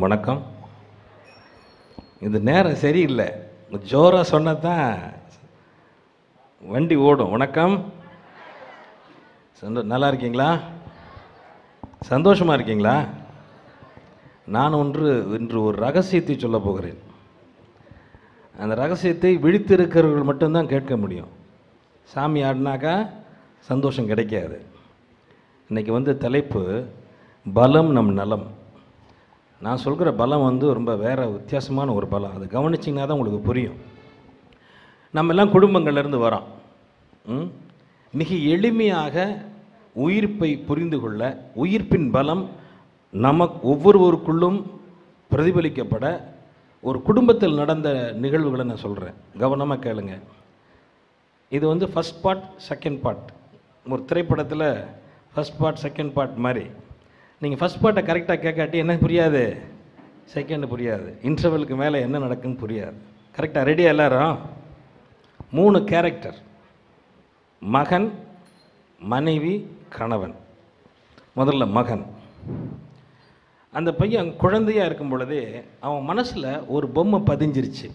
வணக்கம் இது நேரம் சரியில்லை ஜோராக சொன்னால் தான் வண்டி ஓடும் வணக்கம் சந்தோ நல்லா இருக்கீங்களா சந்தோஷமாக இருக்கீங்களா நான் ஒன்று இன்று ஒரு ரகசியத்தை சொல்ல போகிறேன் அந்த ரகசியத்தை விழித்திருக்கிறவர்கள் மட்டும்தான் கேட்க முடியும் சாமி ஆடினாக்கா சந்தோஷம் கிடைக்காது இன்றைக்கி வந்து தலைப்பு பலம் நம் நலம் நான் சொல்கிற பலம் வந்து ரொம்ப வேறு வித்தியாசமான ஒரு பலம் அது கவனிச்சிங்கன்னா தான் உங்களுக்கு புரியும் நம்ம எல்லாம் குடும்பங்கள்லேருந்து வரோம் ம்? மிக எளிமையாக உயிர்ப்பை புரிந்து கொள்ள உயிர்ப்பின் பலம் நமக்கு ஒவ்வொருவருக்குள்ளும் பிரதிபலிக்கப்பட ஒரு குடும்பத்தில் நடந்த நிகழ்வுகளை நான் சொல்கிறேன் கவனமாக கேளுங்க இது வந்து ஃபஸ்ட் பார்ட் செகண்ட் பார்ட் ஒரு திரைப்படத்தில் ஃபஸ்ட் பார்ட் செகண்ட் பார்ட் மாதிரி நீங்கள் ஃபஸ்ட் பார்ட்டை கரெக்டாக கேட்காட்டி என்ன புரியாது செகண்ட் புரியாது இன்டர்வலுக்கு மேலே என்ன நடக்குன்னு புரியாது கரெக்டாக ரெடியா எல்லாரும் மூணு கேரக்டர் மகன் மனைவி கணவன் முதல்ல மகன் அந்த பையன் குழந்தையாக இருக்கும் பொழுதே அவன் மனசில் ஒரு பொம்மை பதிஞ்சிருச்சு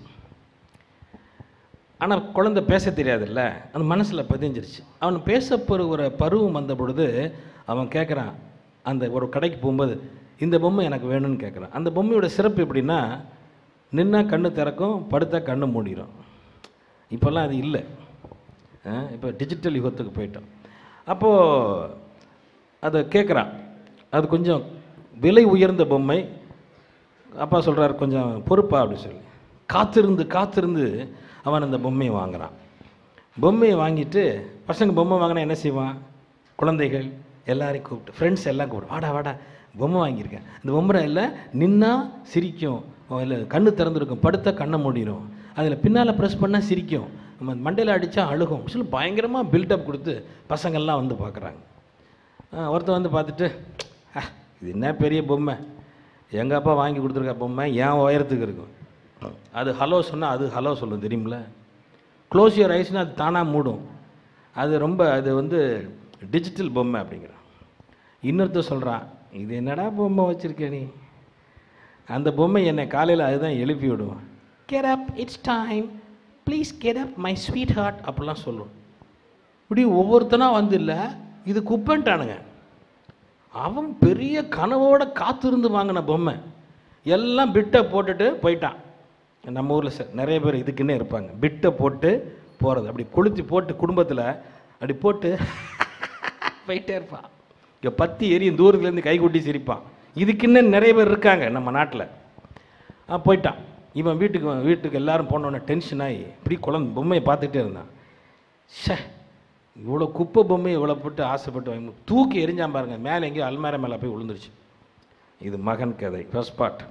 ஆனால் குழந்தை பேச தெரியாதுல்ல அந்த மனசில் பதிஞ்சிருச்சு அவன் பேச போகிற பருவம் வந்த பொழுது அவன் கேட்குறான் அந்த ஒரு கடைக்கு போகும்போது இந்த பொம்மை எனக்கு வேணும்னு கேட்குறான் அந்த பொம்மையோட சிறப்பு எப்படின்னா நின்னா கண்ணு திறக்கும் படுத்தா கண்ணு மூடிடும் இப்போல்லாம் அது இல்லை இப்போ டிஜிட்டல் யுகத்துக்கு போயிட்டோம் அப்போது அதை கேட்குறான் அது கொஞ்சம் விலை உயர்ந்த பொம்மை அப்பா சொல்கிறாரு கொஞ்சம் பொறுப்பா அப்படின்னு சொல்லி காத்திருந்து காத்திருந்து அவன் அந்த பொம்மையை வாங்குறான் பொம்மையை வாங்கிட்டு பசங்க பொம்மை வாங்கினா என்ன செய்வான் குழந்தைகள் எல்லாரையும் கூப்பிட்டு ஃப்ரெண்ட்ஸ் எல்லாம் கூப்பிட்டு வாடா வாடா பொம்மை வாங்கியிருக்கேன் இந்த பொம்மை இல்லை நின்னா சிரிக்கும் இல்லை கண்ணு திறந்துருக்கும் படுத்தா கண்ணை மூடிடும் அதில் பின்னால் ப்ரெஸ் பண்ணால் சிரிக்கும் நம்ம மண்டையில் அடித்தா அழுகும் சொல்லி பயங்கரமாக பில்டப் கொடுத்து பசங்கள்லாம் வந்து பார்க்குறாங்க ஒருத்தன் வந்து பார்த்துட்டு "ஆ, இது என்ன பெரிய பொம்மை எங்கள் அப்பா வாங்கி கொடுத்துருக்க பொம்மை என் உயரத்துக்கு இருக்கும் அது ஹலோ சொன்னால் அது ஹலோ சொல்லும் தெரியுமில க்ளோஸ் யுவர் ஐஸ்னால் அது தானாக மூடும் அது ரொம்ப அது வந்து டிஜிட்டல் பொம்மை அப்படிங்கிறான் இன்னொருத்தர் சொல்கிறான் இது என்னடா பொம்மை வச்சுருக்க நீ அந்த பொம்மை என்னை காலையில் அதுதான் எழுப்பி விடுவான் get up it's time please get up my sweetheart அப்படிலாம் சொல்லுவோம் இப்படி ஒவ்வொருத்தனா வந்து இல்லை இது குப்பன்ட்டானுங்க அவன் பெரிய கனவோட காத்திருந்து வாங்கின பொம்மை எல்லாம் பிட்டை போட்டுட்டு போயிட்டான் நம்ம ஊரில் ச நிறைய பேர் இதுக்குன்னே இருப்பாங்க பிட்டை போட்டு போகிறது அப்படி கொளுத்தி போட்டு குடும்பத்தில் அப்படி போட்டு போயிட்டே இருப்பான் இங்கே பத்தி எரியும் தூரத்துலேருந்து கைகொட்டி சிரிப்பான் இதுக்குன்னே நிறைய பேர் இருக்காங்க நம்ம நாட்டில் ஆ போயிட்டான் இவன் வீட்டுக்கு வீட்டுக்கு எல்லாரும் போனோடனே டென்ஷன் ஆகி இப்படி குழந்தை பொம்மையை பார்த்துக்கிட்டே இருந்தான் ஷே இவ்வளோ குப்பை பொம்மையை இவ்வளோ போட்டு ஆசைப்பட்டு வாங்கி தூக்கி எரிஞ்சான் பாருங்க மேலே எங்கேயோ அல்மார மேலே போய் விழுந்துருச்சு இது மகன் கதை ஃபர்ஸ்ட் பார்ட்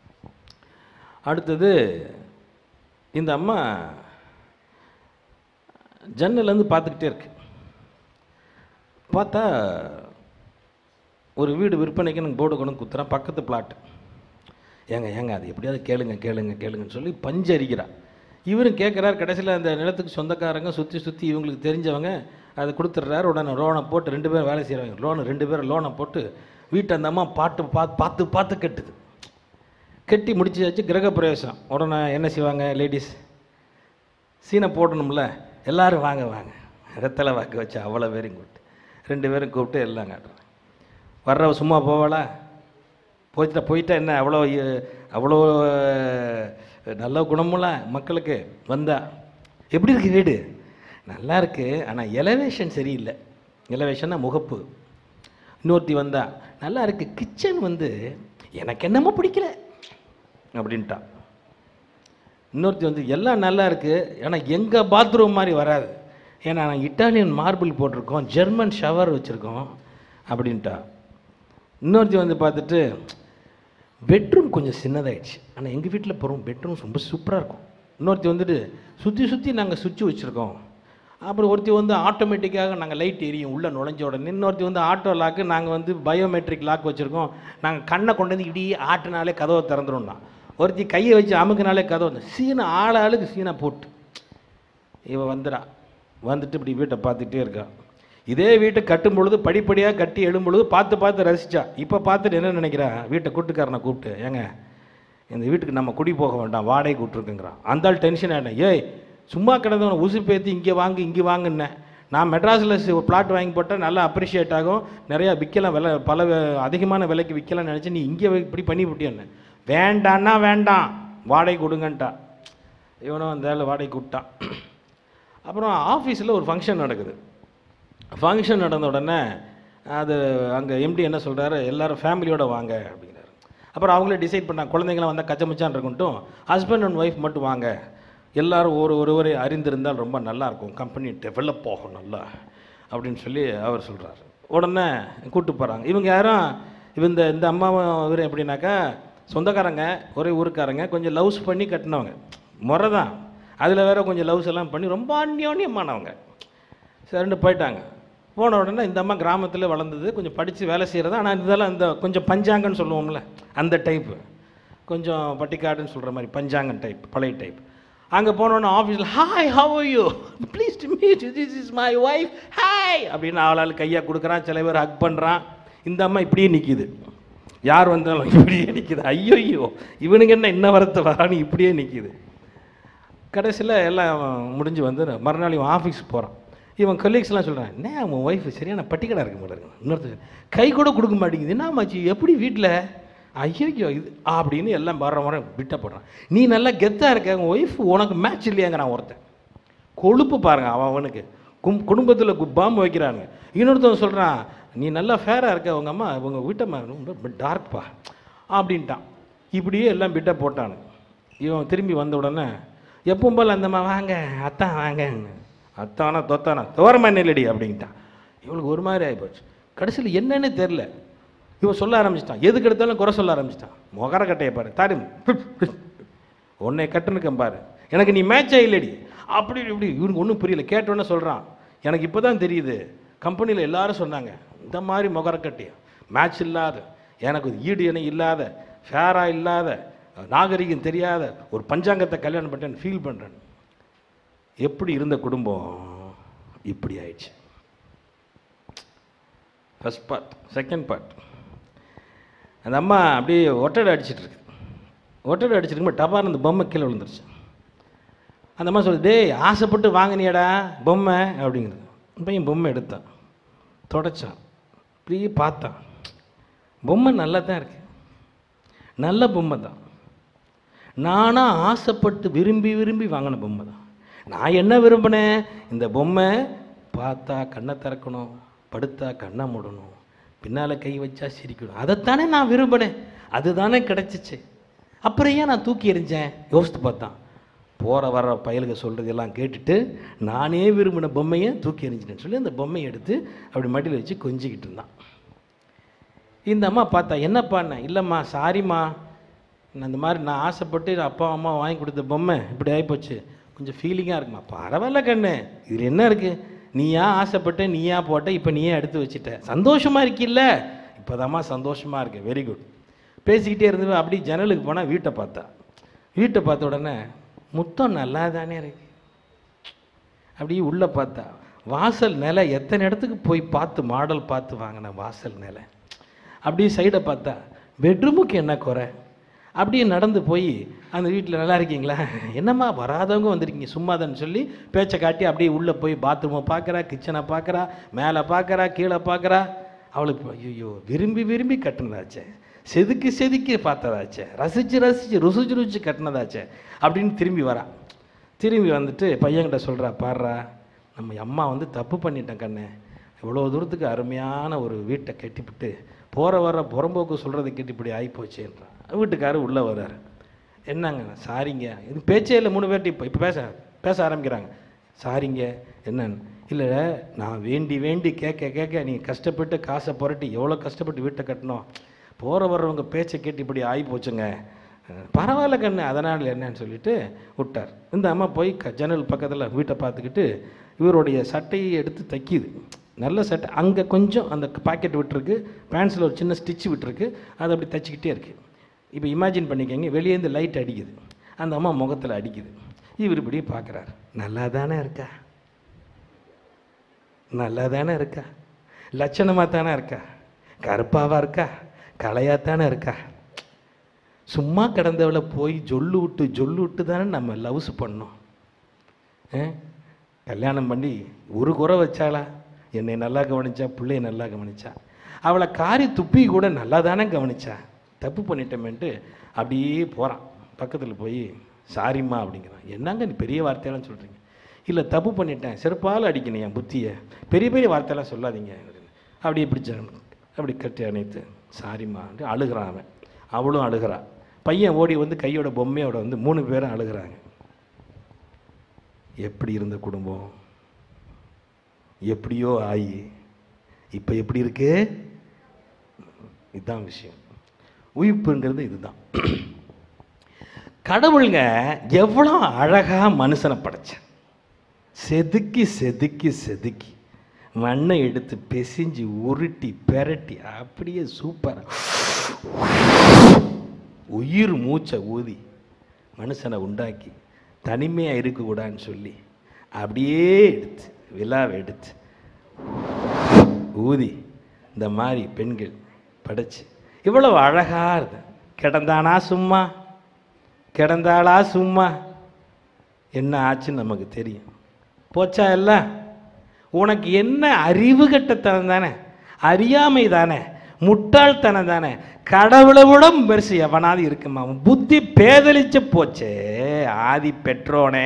அடுத்தது இந்த அம்மா ஜன்னலேருந்து பார்த்துக்கிட்டே இருக்கு பார்த்தா ஒரு வீடு விற்பனைக்கு எனக்கு போர்டு கொண்டு குத்துறான் பக்கத்து பிளாட் ஏங்க ஏங்க அது எப்படியாவது கேளுங்க கேளுங்க கேளுங்கன்னு சொல்லி பஞ்சு அரிக்கிறா இவரும் கேட்குறாரு கடைசியில் அந்த நிலத்துக்கு சொந்தக்காரங்க சுற்றி சுற்றி இவங்களுக்கு தெரிஞ்சவங்க அதை கொடுத்துட்றாரு உடனே லோனை போட்டு ரெண்டு பேரும் வேலை செய்கிறவங்க லோனு ரெண்டு பேரும் லோனை போட்டு வீட்டை அந்த அம்மா பாட்டு பார்த்து பார்த்து பார்த்து கட்டுது கட்டி முடிச்சாச்சு கிரகப்பிரவேசம் உடனே என்ன செய்வாங்க லேடிஸ் சீனை போடணும்ல எல்லாரும் வாங்க வாங்க வெத்தலை வாக்கு வச்சு அவ்வளோ பேரையும் கூப்பிட்டு ரெண்டு பேரும் கூப்பிட்டு எல்லாம் காட்டுறாங்க வர்றவ சும்மா போவாளா போயிட்டா போயிட்டா என்ன அவ்வளோ இ- அவ்வளோ அஹ், நல்ல குணமுள்ள மக்களுக்கு வந்தா எப்படி இருக்கு வீடு நல்லா இருக்கு ஆனால் எலவேஷன் சரியில்லை எலவேஷன்னா முகப்பு இன்னொருத்தி வந்தா நல்லா இருக்கு கிச்சன் வந்து எனக்கு என்னமோ பிடிக்கல அப்படின்ட்டா இன்னொருத்தி வந்து எல்லாம் நல்லா இருக்கு ஆனால் எங்கள் பாத்ரூம் மாதிரி வராது ஏன்னா நான் இட்டாலியன் மார்பிள் போட்டிருக்கோம் ஜெர்மன் ஷவர் வச்சுருக்கோம் அப்படின்ட்டா இன்னொருத்தி வந்து பார்த்துட்டு பெட்ரூம் கொஞ்சம் சின்னதாயிடுச்சு ஆனால் எங்கள் வீட்டில் போகிறோம் பெட்ரூம் ரொம்ப சூப்பராக இருக்கும் இன்னொருத்தி வந்துட்டு சுற்றி சுற்றி நாங்கள் சுவிட்ச் வச்சுருக்கோம் அப்புறம் ஒருத்தி வந்து ஆட்டோமேட்டிக்காக நாங்கள் லைட் எரியும் உள்ளே நுழைஞ்ச உடனே இன்னொருத்தி வந்து ஆட்டோ லாக்கு நாங்கள் வந்து பயோமெட்ரிக் லாக் வச்சுருக்கோம் நாங்கள் கண்ணை கொண்டு வந்து இடி ஆட்டினாலே கதவை திறந்துரும்னா ஒருத்தி கையை வச்சு அமுக்குனாலே கதவை வந்து சீனை ஆள் ஆளுக்கு சீனை போட்டு இவ வந்துடா வந்துட்டு இப்படி வீட்டை பார்த்துட்டே இருக்கா இதே வீட்டை கட்டும் பொழுது படிப்படியாக கட்டி எழும் பொழுது பார்த்து பார்த்து ரசிச்சா இப்போ பார்த்துட்டு என்ன நினைக்கிறா வீட்டை கூட்டுக்காரனை கூப்பிட்டு ஏங்க இந்த வீட்டுக்கு நம்ம குடி போக வேண்டாம் வாடகை விட்ருக்குங்கிறான் அந்த ஆள் டென்ஷன் ஆகிட்டேன் ஏய் சும்மா கிடந்தவனை உசு பேத்தி இங்கே வாங்கு இங்கே வாங்குன்னேன் நான் மெட்ராஸில் ஒரு பிளாட் வாங்கி போட்டால் நல்லா அப்ரிஷியேட் ஆகும் நிறையா விற்கலாம் விலை பல வே- அதிகமான விலைக்கு விற்கலாம்னு நினச்சி நீ இங்கே இப்படி பண்ணி விட்டியன்னு வேண்டான்னா வேண்டாம் வாடகை கொடுங்கன்ட்டா இவனும் அந்த ஆள் வாடகை விட்டான் அப்புறம் ஆஃபீஸில் ஒரு ஃபங்க்ஷன் நடக்குது ஃபங்க்ஷன் நடந்த உடனே அது அங்கே எம்டி என்ன சொல்கிறாரு எல்லாரும் ஃபேமிலியோட வாங்க அப்படிங்கிறாரு அப்புறம் அவங்களே டிசைட் பண்ணாங்க குழந்தைங்களாம் வந்தால் கச்சமுச்சான் இருக்கட்டும் ஹஸ்பண்ட் அண்ட் ஒய்ஃப் மட்டும் வாங்க எல்லாரும் ஒரு ஒருவரை அறிந்திருந்தால் ரொம்ப நல்லா இருக்கும் கம்பெனி டெவலப் ஆகும் நல்லா அப்படின்னு சொல்லி அவர் சொல்கிறார் உடனே கூப்பிட்டு போகிறாங்க இவங்க யாரும் இவ இந்த இந்த அம்மாவும் இவர் எப்படின்னாக்கா சொந்தக்காரங்க ஒரே ஊருக்காரங்க கொஞ்சம் லவ்ஸ் பண்ணி கட்டினவங்க முறை தான் அதில் வேற கொஞ்சம் லவ்ஸ் எல்லாம் பண்ணி ரொம்ப அந்யோன்யமானவங்க சரின்னு போயிட்டாங்க போன உடனே இந்த அம்மா கிராமத்தில் வளர்ந்தது கொஞ்சம் படித்து வேலை செய்கிறது ஆனால் இதெல்லாம் இந்த கொஞ்சம் பஞ்சாங்கன்னு சொல்லுவோம்ல அந்த டைப்பு கொஞ்சம் பட்டிக்காடுன்னு சொல்கிற மாதிரி பஞ்சாங்கன் டைப் பழைய டைப் அங்கே போனோடனே ஆஃபீஸில் hi how you please to meet this is my wife hi அப்படின்னு ஆளாள் கையாக கொடுக்குறான் சில பேர் ஹக் பண்ணுறான் இந்த அம்மா இப்படியே நிற்கிது யார் வந்தாலும் இப்படியே நிற்கிது ஐயோ இவனுக்கு என்ன இன்ன வரத்தை வரான்னு இப்படியே நிற்கிது கடைசியில் எல்லாம் முடிஞ்சு வந்து மறுநாள் இவன் ஆஃபீஸ்க்கு போகிறான் இவன் கொலீக்ஸ்லாம் சொல்கிறான் என்ன உன் ஒய்ஃப் சரியான பட்டிக்கடை இருக்கு போல இருக்கு இன்னொருத்தர் கை கூட கொடுக்க மாட்டேங்குது என்ன மாச்சு எப்படி வீட்டில் ஐயோ இது அப்படின்னு எல்லாம் வர வர விட்ட போடுறான் நீ நல்லா கெத்தாக இருக்க உன் ஒய்ஃப் உனக்கு மேட்ச் இல்லையாங்கிறான் ஒருத்தன் கொழுப்பு பாருங்க அவன் அவனுக்கு கும் குடும்பத்தில் பாம்பு வைக்கிறானுங்க இன்னொருத்தவன் சொல்கிறான் நீ நல்லா ஃபேராக இருக்க உங்கள் அம்மா உங்க வீட்டம்மா ரொம்ப டார்க்ப்பா அப்படின்ட்டான் இப்படியே எல்லாம் பிட்ட போட்டானு இவன் திரும்பி வந்த உடனே எப்பவும் போல் அந்தம்மா வாங்க அத்தான் வாங்க அத்தானா தொத்தானா தோரமா நெல்லடி அப்படின்ட்டான் இவளுக்கு ஒரு மாதிரி ஆகிப்போச்சு கடைசியில் என்னன்னு தெரில இவன் சொல்ல ஆரம்பிச்சிட்டான் எதுக்கு எடுத்தாலும் குறை சொல்ல ஆரம்பிச்சிட்டான் முகர கட்டையை பாரு தாடி உன்னை கட்டுனுக்கேன் பாரு எனக்கு நீ மேட்சே இல்லடி அப்படி இப்படி இவனுக்கு ஒன்றும் புரியல கேட்டோன்னே சொல்கிறான் எனக்கு இப்போ தான் தெரியுது கம்பெனியில் எல்லாரும் சொன்னாங்க இந்த மாதிரி முகரக்கட்டி மேட்ச் இல்லாத எனக்கு ஈடு இணை இல்லாத ஃபேராக இல்லாத நாகரிகம் தெரியாத ஒரு பஞ்சாங்கத்தை கல்யாணம் பண்ணிட்டேன்னு ஃபீல் பண்ணுறேன் எப்படி இருந்த குடும்பம் இப்படி ஆயிடுச்சு ஃபர்ஸ்ட் பார்ட் செகண்ட் பார்ட் அந்த அம்மா அப்படியே ஒட்டடை அடிச்சிட்டு இருக்கு ஒட்டடை அடிச்சிட்டு இருக்கும்போது டபார்னு அந்த பொம்மை கீழே விழுந்துருச்சு அந்த அம்மா சொல்லுது டேய் ஆசைப்பட்டு வாங்கினியடா பொம்மை அப்படிங்கிறது அந்த பையன் பொம்மை எடுத்தான் தொடச்சான் அப்படியே பார்த்தான் பொம்மை நல்லா தான் இருக்கு நல்ல பொம்மை தான் நானாக ஆசைப்பட்டு விரும்பி விரும்பி வாங்கின பொம்மை தான் நான் என்ன விரும்பினேன் இந்த பொம்மை பார்த்தா கண்ணை திறக்கணும் படுத்தா கண்ணை மூடணும் பின்னால் கை வச்சா சிரிக்கணும் அதைத்தானே நான் விரும்பினேன் அதுதானே கிடச்சிச்சு அப்புறம் ஏன் நான் தூக்கி எறிஞ்சேன் யோசித்து பார்த்தான் போகிற வர பயலுக சொல்கிறதெல்லாம் கேட்டுட்டு நானே விரும்பின பொம்மையை தூக்கி எறிஞ்சிட்டேன்னு சொல்லி அந்த பொம்மையை எடுத்து அப்படி மடியில் வச்சு கொஞ்சிக்கிட்டு இருந்தான் இந்த அம்மா பார்த்தா என்னப்பாண்ண இல்லைம்மா சாரிம்மா நான் இந்த மாதிரி நான் ஆசைப்பட்டு அப்பா அம்மா வாங்கி கொடுத்த பொம்மை இப்படி ஆகிப்போச்சு கொஞ்சம் ஃபீலிங்காக இருக்குமா பரவாயில்ல கண்ணு இதில் என்ன இருக்குது நீயா ஆசைப்பட்ட நீயா போட்ட இப்போ நீயே எடுத்து வச்சிட்ட சந்தோஷமாக இருக்கில்ல இப்போதாம்மா சந்தோஷமாக இருக்கு வெரி குட் பேசிக்கிட்டே இருந்து அப்படி ஜன்னலுக்கு போனால் வீட்டை பார்த்தா வீட்டை பார்த்த உடனே முத்தம் நல்லா தானே இருக்கு அப்படியே உள்ளே பார்த்தா வாசல் நிலை எத்தனை இடத்துக்கு போய் பார்த்து மாடல் பார்த்து வாங்கின வாசல் நிலை அப்படியே சைடை பார்த்தா பெட்ரூமுக்கு என்ன குறை அப்படியே நடந்து போய் அந்த வீட்டில் நல்லா இருக்கீங்களா என்னம்மா வராதவங்க வந்திருக்கீங்க சும்மாதான்னு சொல்லி பேச்சை காட்டி அப்படியே உள்ளே போய் பாத்ரூமை பார்க்குறா கிச்சனை பார்க்குறா மேலே பார்க்குறா கீழே பார்க்குறா அவளுக்கு ஐயோ விரும்பி விரும்பி கட்டினதாச்சே செதுக்கி செதுக்கி பார்த்ததாச்சே ரசித்து ரசித்து ருசிச்சு ருசிச்சு கட்டினதாச்சே அப்படின்னு திரும்பி வரா திரும்பி வந்துட்டு பையன்கிட்ட சொல்கிறா பாடுறா நம்ம அம்மா வந்து தப்பு பண்ணிட்டேன் கண்ணு இவ்வளோ தூரத்துக்கு அருமையான ஒரு வீட்டை கட்டிவிட்டு போகிற வர புறம்போக்கு சொல்கிறத கேட்டு இப்படி ஆகிப்போச்சேன்றான் வீட்டுக்காரர் உள்ளே வர்றாரு என்னங்க சாரிங்க இது பேச்சே இல்லை மூணு பேர்ட்டு இப்போ இப்போ பேச பேச ஆரம்பிக்கிறாங்க சாரிங்க என்னன்னு இல்லை நான் வேண்டி வேண்டி கேட்க கேட்க நீங்கள் கஷ்டப்பட்டு காசை புரட்டி எவ்வளோ கஷ்டப்பட்டு வீட்டை கட்டணும் போகிற வர்றவங்க பேச்சை கேட்டு இப்படி ஆகி போச்சுங்க பரவாயில்ல கண்ணு அதனால் என்னன்னு சொல்லிட்டு விட்டார் இந்த அம்மா போய் க ஜன்னல் பக்கத்தில் வீட்டை பார்த்துக்கிட்டு இவருடைய சட்டையை எடுத்து தைக்கிது நல்ல சட்டை அங்கே கொஞ்சம் அந்த பாக்கெட் விட்டுருக்கு பேண்ட்ஸில் ஒரு சின்ன ஸ்டிச் விட்டுருக்கு அதை அப்படி தைச்சிக்கிட்டே இருக்குது இப்போ இமேஜின் பண்ணிக்கங்க வெளியேந்து லைட் அடிக்குது அந்த அம்மா முகத்தில் அடிக்குது இவர் இப்படியே பார்க்குறாரு நல்லா தானே இருக்கா நல்லா தானே இருக்கா லட்சணமாக தானே இருக்கா கருப்பாவா இருக்கா கலையாக தானே இருக்கா சும்மா கிடந்தவளை போய் ஜொல்லு விட்டு ஜொல்லு விட்டு தானே நம்ம லவ்ஸ் பண்ணோம் ஆ? கல்யாணம் பண்ணி ஒரு குறை வச்சாளா என்னை நல்லா கவனிச்சா பிள்ளைய நல்லா கவனிச்சா அவளை காரி துப்பி கூட நல்லா தானே கவனிச்சா தப்பு பண்ணிட்டோமேன்ட்டு அப்படியே போகிறான் பக்கத்தில் போய் சாரிம்மா அப்படிங்கிறான் என்னங்க நீ பெரிய வார்த்தையெல்லாம் சொல்கிறீங்க இல்லை தப்பு பண்ணிட்டேன் செருப்பால் அடிக்கணும் என் புத்தியை பெரிய பெரிய வார்த்தையெல்லாம் சொல்லாதீங்க அப்படியே பிடிச்சான் அப்படி கட்டி அணைத்து சாரிம்மா அழுகிறான் அவன் அவளும் அழுகிறா பையன் ஓடி வந்து கையோட பொம்மையோட வந்து மூணு பேரும் அழுகிறாங்க எப்படி இருந்த குடும்பம் எப்படியோ ஆயி இப்போ எப்படி இருக்கு இதுதான் விஷயம் உயிர்ப்புங்கிறது இதுதான் கடவுளுங்க எவ்வளோ அழகா மனுஷனை படைச்சான் செதுக்கி செதுக்கி செதுக்கி மண்ணை எடுத்து பிசைஞ்சு உருட்டி பெரட்டி அப்படியே சூப்பராக உயிர் மூச்சை ஊதி மனுஷனை உண்டாக்கி தனிமையாக இருக்கக்கூடாதுன்னு சொல்லி அப்படியே எடுத்து விழாவை எடுத்து ஊதி இந்த மாதிரி பெண்கள் படைச்சு இவ்வளவு அழகா இருக்கு கிடந்தானா சும்மா கிடந்தாளா சும்மா என்ன ஆச்சுன்னு நமக்கு தெரியும் போச்சா எல்லாம் உனக்கு என்ன அறிவு கட்டத்தனம் தானே அறியாமை தானே முட்டாள்தனம் தானே கடவுளை விட பெருசு எவனாவது இருக்குமா உன் புத்தி பேதலிச்சு போச்சே ஆதி பெற்றோனே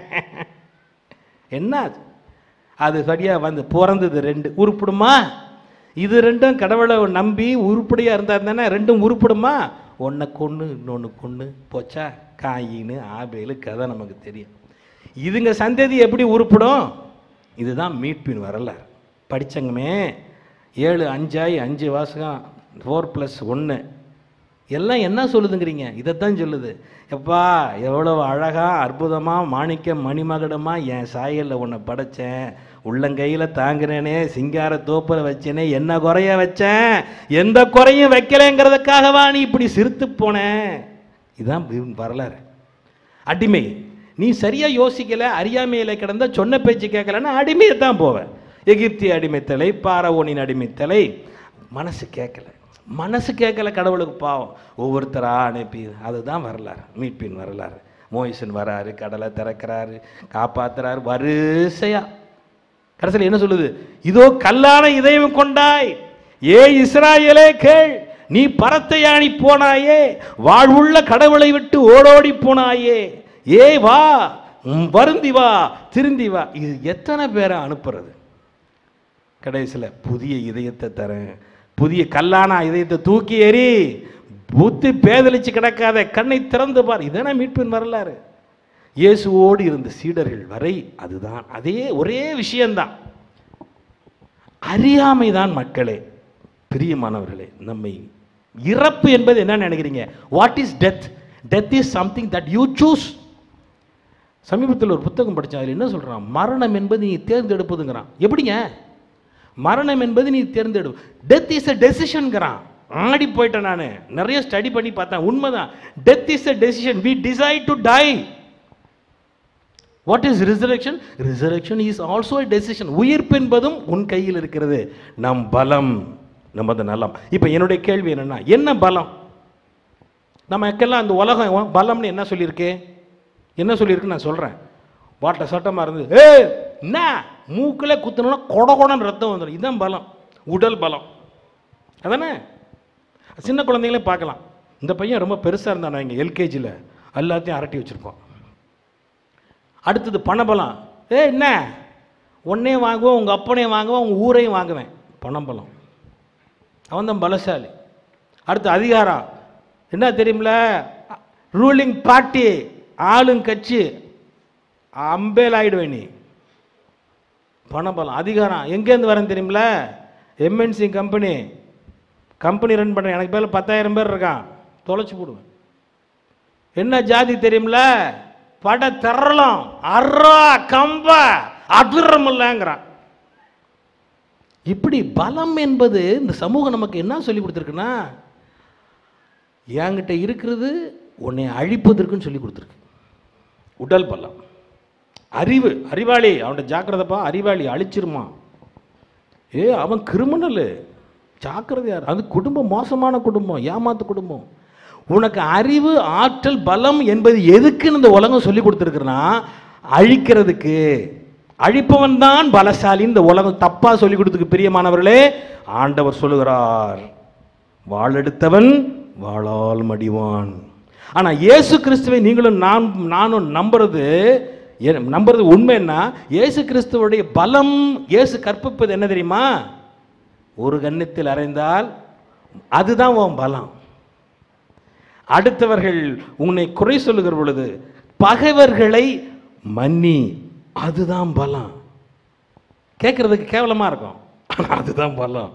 என்ன அது அது சரியாக வந்து பிறந்தது ரெண்டு உருப்பிடுமா இது ரெண்டும் கடவுளை நம்பி உருப்படியாக இருந்தால் தானே ரெண்டும் உருப்பிடுமா ஒன்றை கொன்று இன்னொன்று கொன்று போச்சா காயின்னு ஆபேலு கதை நமக்கு தெரியும் இதுங்க சந்ததி எப்படி உருப்பிடும் இதுதான் மீட்பின் வரலாறு படிச்சங்கமே ஏழு அஞ்சாய் அஞ்சு வாசகம் ஃபோர் ப்ளஸ் ஒன்று எல்லாம் என்ன சொல்லுதுங்கிறீங்க இதைத்தான் சொல்லுது எப்பா எவ்வளோ அழகாக அற்புதமாக மாணிக்க மணிமகடமாக என் சாயலில் உன்னை படைச்சேன் உள்ளங்கையில் தாங்குனேனே சிங்கார தோப்பில் வச்சேனே என்ன குறைய வச்சேன் எந்த குறையும் வைக்கலைங்கிறதுக்காகவா நீ இப்படி சிரித்து போனேன் இதுதான் வி- வரலாறு அடிமை நீ சரியாக யோசிக்கல அறியாமையில் கிடந்த சொன்ன பேச்சு கேட்கலன்னா அடிமையை தான் போவேன் எகிப்திய அடிமைத்தலை பாரவோனின் அடிமைத்தலை மனசு கேட்கல மனசு கேட்கல கடவுளுக்கு பாவம் ஒவ்வொருத்தரா அனுப்பி அதுதான் வரலாறு மீட்பின் வரலாறு மோயிசன் வராரு கடலை திறக்கிறாரு காப்பாத்துறாரு வரிசையா கடைசியில் என்ன சொல்லுது இதோ கல்லான இதயம் கொண்டாய் ஏ இஸ்ராயேலே கேள் நீ பரத்தை யாணி போனாயே வாழ்வுள்ள கடவுளை விட்டு ஓடோடி போனாயே ஏ வா உம் வருந்தி வா திருந்தி வா இது எத்தனை பேரை அனுப்புறது கடைசியில் புதிய இதயத்தை தரேன் புதிய கல்லான இதயத்தை தூக்கி எறி புத்தி பேதலிச்சு கிடக்காத கண்ணை திறந்து பார் இதான மீட்பின் வரலாறு இயேசுவோடு இருந்த சீடர்கள் வரை அதுதான் அதே ஒரே விஷயம்தான் அறியாமை தான் மக்களே பிரியமானவர்களே நம்மை இறப்பு என்பது என்ன நினைக்கிறீங்க what is death death is something that you choose சமீபத்தில் ஒரு புத்தகம் படித்தேன் அதில் என்ன சொல்கிறான் மரணம் என்பது நீ தேர்ந்தெடுப்பதுங்கிறான் எப்படிங்க மரணம் என்பது நீ தேர்ந்தெடு டெத் இஸ் அ டெசிஷன்ங்கிறான் ஆடி போயிட்டேன் நான் நிறைய ஸ்டடி பண்ணி பார்த்தேன் உண்மைதான் death is a decision we decide to die what is resurrection resurrection is also a decision உயிர்ப்பு என்பதும் உன் கையில் இருக்கிறது நம் பலம் நமது நலம் இப்போ என்னுடைய கேள்வி என்னன்னா என்ன பலம் நமக்கெல்லாம் அந்த உலகம் பலம்னு என்ன சொல்லியிருக்கு என்ன சொல்லியிருக்கு நான் சொல்கிறேன் வாட்ட சட்டமாக இருந்தது ஏ என்ன மூக்கில் குத்துனோன்னா கொட கொடன்னு ரத்தம் வந்துடும் இதுதான் பலம் உடல் பலம் அதானே சின்ன குழந்தைங்களே பார்க்கலாம் இந்த பையன் ரொம்ப பெருசாக இருந்தான் இங்கே எல்கேஜியில் எல்லாத்தையும் அரட்டி வச்சுருப்போம் அடுத்தது பணபலம் ஏ என்ன உன்னையும் வாங்குவோம் உங்கள் அப்பனையும் வாங்குவேன் உங்கள் ஊரையும் வாங்குவேன் பணபலம் அவன் தான் பலசாலி அடுத்து அதிகாரம் என்ன தெரியுமில ரூலிங் பார்ட்டி ஆளுங்கட்சி அம்பேல் ஆயிடுவேன் நீ பணபலம் அதிகாரம் எங்கேருந்து வரேன் தெரியுமில எம்என்சி கம்பெனி கம்பெனி ரன் பண்ணுறேன் எனக்கு பேரில் பத்தாயிரம் பேர் இருக்கான் தொலைச்சி போடுவேன் என்ன ஜாதி தெரியுமில பட திரளம் அறா கம்ப அதிரமில்லங்கிறான் இப்படி பலம் என்பது இந்த சமூகம் நமக்கு என்ன சொல்லி கொடுத்துருக்குன்னா என்கிட்ட இருக்கிறது உன்னை அழிப்பதற்குன்னு சொல்லி கொடுத்துருக்கு உடல் பலம் அறிவு அறிவாளி அவன்கிட்ட ஜாக்கிரதைப்பா அறிவாளி அழிச்சிருமா ஏ அவன் கிரிமினலு ஜாக்கிரதையார் அது குடும்பம் மோசமான குடும்பம் ஏமாத்து குடும்பம் உனக்கு அறிவு ஆற்றல் பலம் என்பது எதுக்குன்னு இந்த உலகம் சொல்லி கொடுத்துருக்குன்னா அழிக்கிறதுக்கு அழிப்பவன் தான் பலசாலி இந்த உலகம் தப்பா சொல்லி கொடுத்துக்கு பிரியமானவர்களே ஆண்டவர் சொல்லுகிறார் வாளெடுத்தவன் வாளால் மடிவான் ஆனா இயேசு கிறிஸ்துவை நீங்களும் நான் நானும் நம்புறது எ- நம்புறது உண்மைன்னா இயேசு கிறிஸ்துவுடைய பலம் இயேசு கற்பிப்பது என்ன தெரியுமா ஒரு கன்னத்தில் அறைந்தால் அதுதான் உன் பலம் அடுத்தவர்கள் உன்னை குறை சொல்லுகிற பொழுது பகைவர்களை மன்னி அதுதான் பலம் கேட்கறதுக்கு கேவலமா இருக்கும் ஆனா அதுதான் பலம்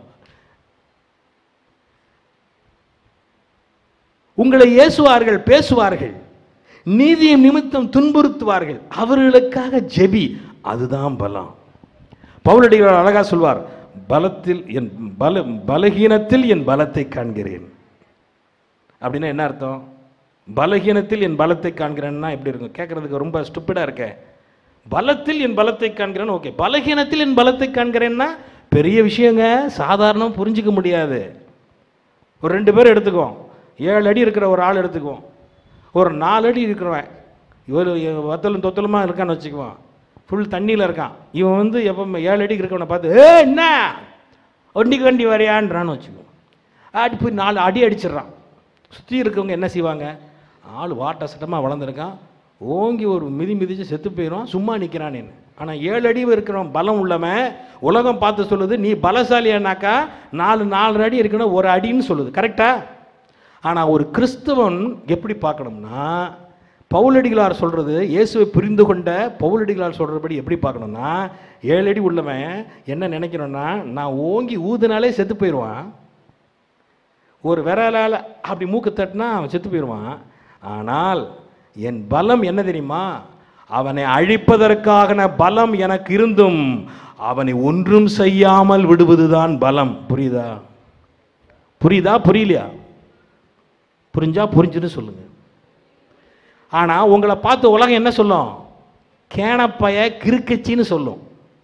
உங்களை ஏசுவார்கள் பேசுவார்கள் நீதியின் நிமித்தம் துன்புறுத்துவார்கள் அவர்களுக்காக ஜெபி அதுதான் பலம் பவுலடிகள் அழகா சொல்வார் பலத்தில் என் பல பலகீனத்தில் என் பலத்தை காண்கிறேன் அப்படின்னா என்ன அர்த்தம் பலகீனத்தில் என் பலத்தை காண்கிறேன்னா எப்படி இருக்கும் கேட்கறதுக்கு ரொம்ப ஸ்டூப்பிடா இருக்க பலத்தில் என் பலத்தை காண்கிறேன்னு ஓகே பலகீனத்தில் என் பலத்தை காண்கிறேன்னா பெரிய விஷயங்க சாதாரணம் புரிஞ்சுக்க முடியாது ஒரு ரெண்டு பேர் எடுத்துக்குவோம் ஏழு அடி இருக்கிற ஒரு ஆள் எடுத்துக்குவோம் ஒரு நாலு அடி இருக்கிறவன் இவர் வத்தலும் தொத்தலுமா இருக்கான்னு வச்சுக்குவான் ஃபுல் தண்ணியில் இருக்கான் இவன் வந்து எப்போ ஏழு அடிக்கு இருக்கவனை பார்த்து ஏ என்ன ஒண்டிக்கு வண்டி வரையான்றான்னு வச்சுக்குவோம் அடி போய் நாலு அடி அடிச்சிடுறான் சுற்றி இருக்கவங்க என்ன செய்வாங்க ஆள் வாட்ட சட்டமாக வளர்ந்துருக்கான் ஓங்கி ஒரு மிதி மிதிச்சு செத்து போயிடும் சும்மா நிற்கிறானேன்னு ஆனால் ஏழு அடி இருக்கிறவன் பலம் உள்ளவன் உலகம் பார்த்து சொல்லுது நீ பலசாலியானாக்கா நாலு நாலு அடி இருக்கணும் ஒரு அடின்னு சொல்லுது கரெக்டா ஆனால் ஒரு கிறிஸ்தவன் எப்படி பார்க்கணும்னா பவுலடிகளார் சொல்கிறது இயேசுவை புரிந்து கொண்ட பவுலடிகளார் சொல்கிறபடி எப்படி பார்க்கணும்னா ஏழு அடி உள்ளவன் என்ன நினைக்கிறோன்னா நான் ஓங்கி ஊதுனாலே செத்து போயிடுவான் ஒரு விரலால் அப்படி மூக்கு தட்டினா அவன் செத்து போயிடுவான் ஆனால் என் பலம் என்ன தெரியுமா அவனை அழிப்பதற்கான பலம் எனக்கு இருந்தும் அவனை ஒன்றும் செய்யாமல் விடுவதுதான் பலம் புரியுதா புரியுதா புரியலையா புரிஞ்சா புரிஞ்சுன்னு சொல்லுங்க ஆனா உங்களை பார்த்து உலகம் என்ன சொல்லும் கேனப்பைய கிறுக்கச்சின்னு சொல்லும்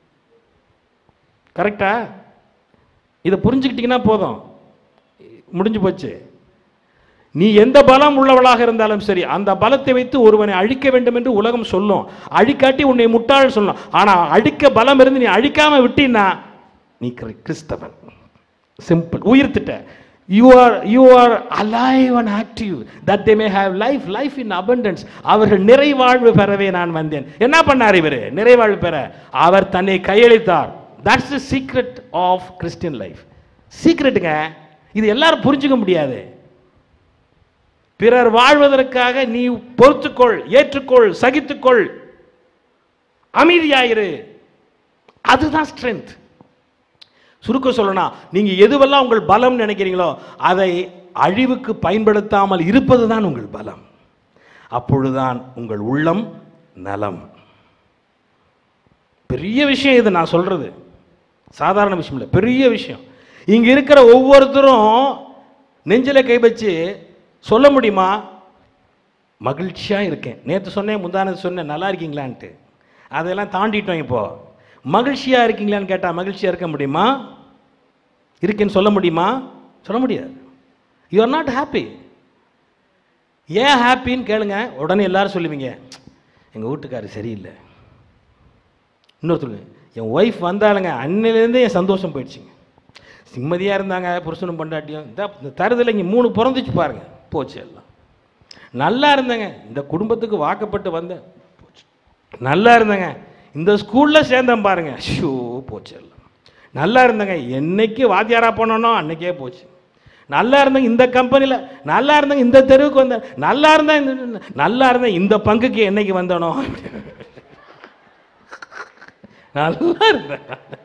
கரெக்டா இதை புரிஞ்சுக்கிட்டீங்கன்னா போதும் முடிஞ்சு போச்சு நீ எந்த பலம் உள்ளவளாக இருந்தாலும் சரி அந்த பலத்தை வைத்து ஒருவனை அழிக்க வேண்டும் என்று உலகம் சொல்லும் அழிக்காட்டி உன்னை முட்டாள் சொல்லும் ஆனா அழிக்க பலம் இருந்து நீ அழிக்காம விட்டீன்னா நீ கிரி- கிறிஸ்தவன் சிம்பிள் உயிர்த்திட்ட you are you are alive and active that they may have life life in abundance அவர்கள் நிறைவாழ்வு பெறவே நான் வந்தேன் என்ன பண்ணார் இவர் நிறைவாழ்வு பெற அவர் தன்னை கையளித்தார் that's the secret of Christian life சீக்ரெட்டுங்க இது எல்லாரும் புரிஞ்சுக்க முடியாது பிறர் வாழ்வதற்காக நீ பொறுத்துக்கொள் ஏற்றுக்கொள் சகித்துக்கொள் அமைதியாயிரு அதுதான் ஸ்ட்ரென்த் சுருக்க சொல்லணும் நீங்க எதுவெல்லாம் உங்கள் பலம் நினைக்கிறீங்களோ அதை அழிவுக்கு பயன்படுத்தாமல் இருப்பது தான் உங்கள் பலம் அப்பொழுதுதான் உங்கள் உள்ளம் நலம் பெரிய விஷயம் இது நான் சொல்றது சாதாரண விஷயம் இல்லை பெரிய விஷயம் இங்க இருக்கிற ஒவ்வொருத்தரும் நெஞ்சில கை வச்சு சொல்ல முடியுமா மகிழ்ச்சியா இருக்கேன் நேற்று சொன்னேன் முந்தானது சொன்னேன் நல்லா இருக்கீங்களான்ட்டு அதெல்லாம் தாண்டிட்டோம் இப்போ மகிழ்ச்சியா இருக்கீங்களான்னு கேட்டா மகிழ்ச்சியா இருக்க முடியுமா இருக்கேன்னு சொல்ல முடியுமா சொல்ல முடியாது யூ ஆர் நாட் ஹாப்பி ஏன் ஹாப்பின்னு கேளுங்க உடனே எல்லாரும் சொல்லுவீங்க எங்க வீட்டுக்காரர் சரியில்லை இன்னொருத்தர் என் ஒய்ஃப் வந்தாலுங்க அன்னிலேருந்து என் சந்தோஷம் போயிடுச்சுங்க நிம்மதியாக இருந்தாங்க புருஷனும் பொண்டாட்டியும் இந்த இந்த தருதலை இங்கே மூணு பிறந்துச்சு பாருங்க போச்சு எல்லாம் நல்லா இருந்தேங்க இந்த குடும்பத்துக்கு வாக்கப்பட்டு வந்தேன் போச்சு நல்லா இருந்தேங்க இந்த ஸ்கூலில் சேர்ந்தேன் பாருங்க ஷோ போச்சு எல்லாம் நல்லா இருந்தேங்க என்னைக்கு வாத்தியாரா போனோனோ அன்னைக்கே போச்சு நல்லா இருந்தேங்க இந்த கம்பெனியில் நல்லா இருந்தேங்க இந்த தெருவுக்கு வந்தேன் நல்லா இருந்தேன் இந்த நல்லா இருந்தேன் இந்த பங்குக்கு என்னைக்கு வந்தனோ நல்லா இருந்தேன்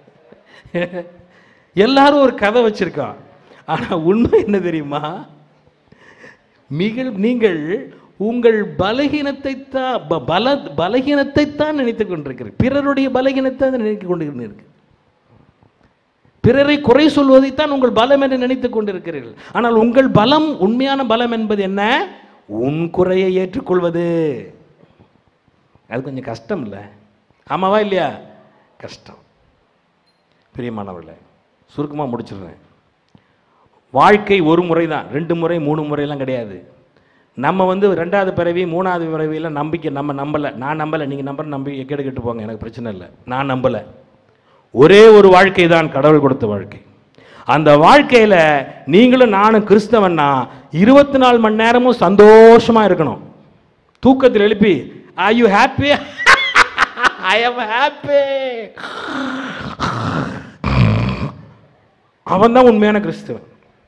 எல்லாரும் ஒரு கதை வச்சிருக்கான் ஆனா உண்மை என்ன தெரியுமா மிக நீங்கள் உங்கள் பலகீனத்தை தான் ப- பல பலகீனத்தை தான் நினைத்துக் கொண்டிருக்கிறீர்கள் பிறருடைய பலகீனத்தை தான் நினைத்துக் கொண்டிருக்கிறீர்கள் பிறரை குறை சொல்வதைத்தான் உங்கள் பலம் என்று நினைத்துக் கொண்டிருக்கிறீர்கள் ஆனால் உங்கள் பலம் உண்மையான பலம் என்பது என்ன உன் குறையை ஏற்றுக்கொள்வது அது கொஞ்சம் கஷ்டம் இல்லை ஆமாவா இல்லையா கஷ்டம் பிரியமானவர்களே சுருக்கமாக முடிச்சிடுறேன் வாழ்க்கை ஒரு முறை தான் ரெண்டு முறை மூணு முறையெல்லாம் கிடையாது நம்ம வந்து ரெண்டாவது பிறவி மூணாவது பிறவியில் நம்பிக்கை நம்ம நம்பலை நான் நம்பலை நீங்கள் நம்புற நம்பி கேடு கெட்டு போங்க எனக்கு பிரச்சனை இல்லை நான் நம்பலை ஒரே ஒரு வாழ்க்கை தான் கடவுள் கொடுத்த வாழ்க்கை அந்த வாழ்க்கையில் நீங்களும் நானும் கிறிஸ்தவன்னா இருபத்தி நாலு மணி நேரமும் சந்தோஷமாக இருக்கணும் தூக்கத்தில் எழுப்பி are you happy I am happy அவன் தான் உண்மையான கிறிஸ்தவன்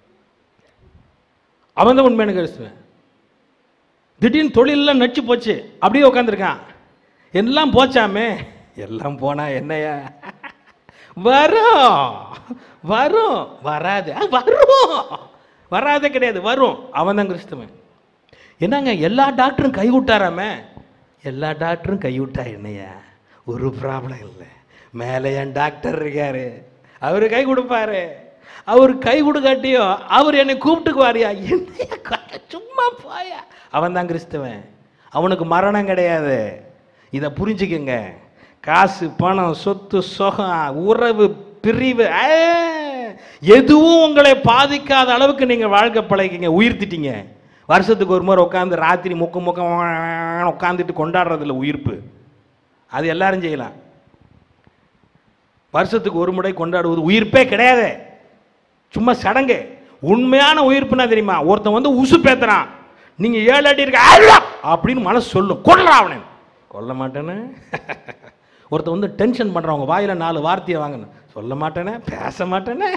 அவன் தான் உண்மையான கிறிஸ்தவன் திடீர்னு தொழிலெல்லாம் நச்சு போச்சு அப்படியே உட்காந்துருக்கான் எல்லாம் போச்சாமே எல்லாம் போனா என்னையா வரும் வரும் வராது அஹ், வரும் வராதே கிடையாது வரும் அவன் தான் கிறிஸ்தவன் என்னங்க எல்லா டாக்டரும் கை விட்டாராமே எல்லா டாக்டரும் கை விட்டா என்னையா ஒரு ப்ராப்ளம் இல்லை மேலே என் டாக்டர் இருக்காரு அவர் கை கொடுப்பாரு அவர் கை கொடுக்காட்டியோ அவர் என்னை கூப்பிட்டுக்குவாரியா என்னையா க- சும்மா போயா அவன் தான் கிறிஸ்தவன் அவனுக்கு மரணம் கிடையாது இதை புரிஞ்சுக்கங்க காசு பணம் சொத்து சுகம் உறவு பிரிவு ஆ, எதுவும் உங்களை பாதிக்காத அளவுக்கு நீங்கள் வாழ்க்கை பழகிங்க உயிர்த்திட்டீங்க வருஷத்துக்கு ஒரு முறை உட்காந்து ராத்திரி முக்க முக்க உட்காந்துட்டு கொண்டாடுறதில்ல உயிர்ப்பு அது எல்லாரும் செய்யலாம் வருஷத்துக்கு ஒரு முறை கொண்டாடுவது உயிர்ப்பே கிடையாது சும்மா சடங்கு உண்மையான உயிர்ப்புனா தெரியுமா ஒருத்தன் வந்து உசு பேத்துறான் நீங்க ஏழு அடி இருக்க "ஐயா!" அப்படின்னு மனசு சொல்லும் கொல்லலாம் அவனை கொல்ல மாட்டேன்னு ஒருத்தன் வந்து டென்ஷன் பண்றவங்க வாயில நாலு வார்த்தையை வாங்கணும் சொல்ல மாட்டேனே பேச மாட்டேனே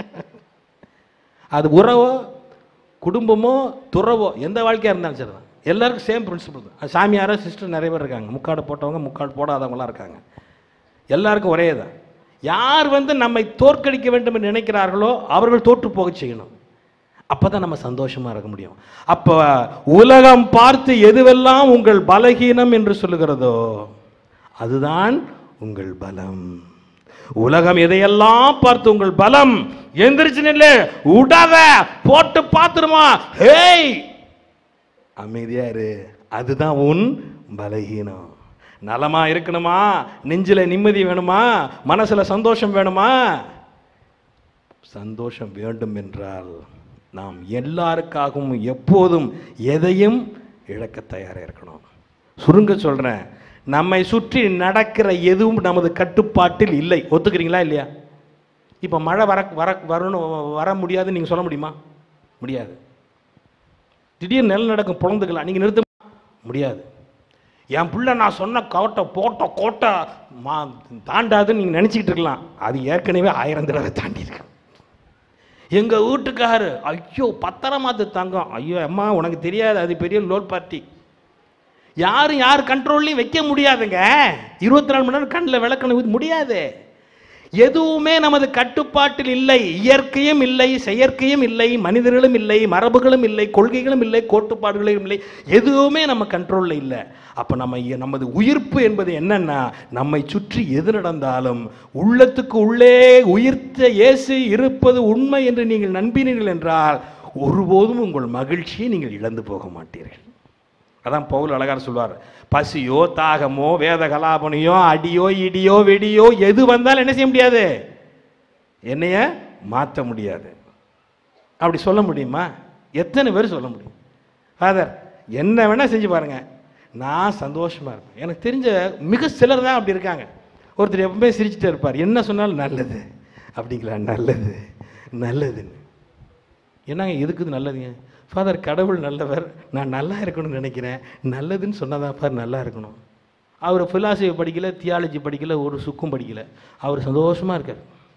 அது உறவோ குடும்பமோ துறவோ எந்த வாழ்க்கையாக இருந்தாலும் சரி தான் எல்லாருக்கும் சேம் பிரின்சிபல் தான் அது சாமியாரோ சிஸ்டர் நிறைய பேர் இருக்காங்க முக்காடு போட்டவங்க முக்காடு போடாதவங்களாம் இருக்காங்க எல்லாருக்கும் ஒரே தான் யார் வந்து நம்மை தோற்கடிக்க வேண்டும் என்று நினைக்கிறார்களோ அவர்கள் தோற்று போக செய்யணும் அப்போ தான் நம்ம சந்தோஷமா இருக்க முடியும் அப்போ உலகம் பார்த்து எதுவெல்லாம் உங்கள் பலகீனம் என்று சொல்லுகிறதோ அதுதான் உங்கள் பலம் உலகம் எதையெல்லாம் பார்த்து உங்கள் பலம் எந்திரிச்சு நில்லு விடாத போட்டு பார்த்துருமா ஹேய் அமைதியா இரு அதுதான் உன் பலகீனம் நலமா இருக்கணுமா நெஞ்சில நிம்மதி வேணுமா மனசுல சந்தோஷம் வேணுமா சந்தோஷம் வேண்டும் என்றால் நாம் எல்லாருக்காகவும் எப்போதும் எதையும் இழக்க தயாராக இருக்கணும் சுருங்க சொல்றேன் நம்மை சுற்றி நடக்கிற எதுவும் நமது கட்டுப்பாட்டில் இல்லை ஒத்துக்கிறீங்களா இல்லையா இப்போ மழை வர வர வரணும் வர முடியாதுன்னு நீங்கள் சொல்ல முடியுமா முடியாது திடீர் நிலநடுக்கம் பொழந்துக்கலாம் நீங்கள் நிறுத்த முடியாது என் பிள்ளை நான் சொன்ன கோட்டை போட்ட கோட்டை மா தாண்டாதுன்னு நீங்கள் நினச்சிக்கிட்டு இருக்கலாம் அது ஏற்கனவே ஆயிரம் தடவை தாண்டி இருக்கு எங்கள் வீட்டுக்காரு ஐயோ பத்திரமாத்து தங்கம் ஐயோ அம்மா உனக்கு தெரியாது அது பெரிய லோட் பார்ட்டி யாரும் யார் கண்ட்ரோல்லையும் வைக்க முடியாதுங்க இருபத்தி நாலு மணி நேரம் கண்ணில் விளக்கணும் முடியாது எதுவுமே நமது கட்டுப்பாட்டில் இல்லை இயற்கையும் இல்லை செயற்கையும் இல்லை மனிதர்களும் இல்லை மரபுகளும் இல்லை கொள்கைகளும் இல்லை கோட்பாடுகளும் இல்லை எதுவுமே நம்ம கண்ட்ரோலில் இல்லை அப்போ நம்ம இ- நமது உயிர்ப்பு என்பது என்னன்னா நம்மை சுற்றி எது நடந்தாலும் உள்ளத்துக்கு உள்ளே உயிர்த்த இயேசு இருப்பது உண்மை என்று நீங்கள் நம்பினீர்கள் என்றால் ஒருபோதும் உங்கள் மகிழ்ச்சியை நீங்கள் இழந்து போக மாட்டீர்கள் அதான் பவுல் அழகார் சொல்வார் பசியோ தாகமோ வேத கலாபனையோ அடியோ இடியோ வெடியோ எது வந்தாலும் என்ன செய்ய முடியாது என்னைய மாற்ற முடியாது அப்படி சொல்ல முடியுமா எத்தனை பேர் சொல்ல முடியும் ஃபாதர் என்ன வேணால் செஞ்சு பாருங்க நான் சந்தோஷமா இருப்பேன் எனக்கு தெரிஞ்ச மிக சிலர் தான் அப்படி இருக்காங்க ஒருத்தர் எப்பவுமே சிரிச்சுட்டே இருப்பார் என்ன சொன்னாலும் நல்லது அப்படிங்களா நல்லது நல்லதுன்னு என்னங்க எதுக்கு இது நல்லதுங்க ஃபாதர் கடவுள் நல்லவர் நான் நல்லா இருக்கணும்னு நினைக்கிறேன் நல்லதுன்னு சொன்னதான் ஃபாதர் நல்லா இருக்கணும் அவர் ஃபிலாசபி படிக்கல தியாலஜி படிக்கல ஒரு சுக்கும் படிக்கல அவர் சந்தோஷமா இருக்கார்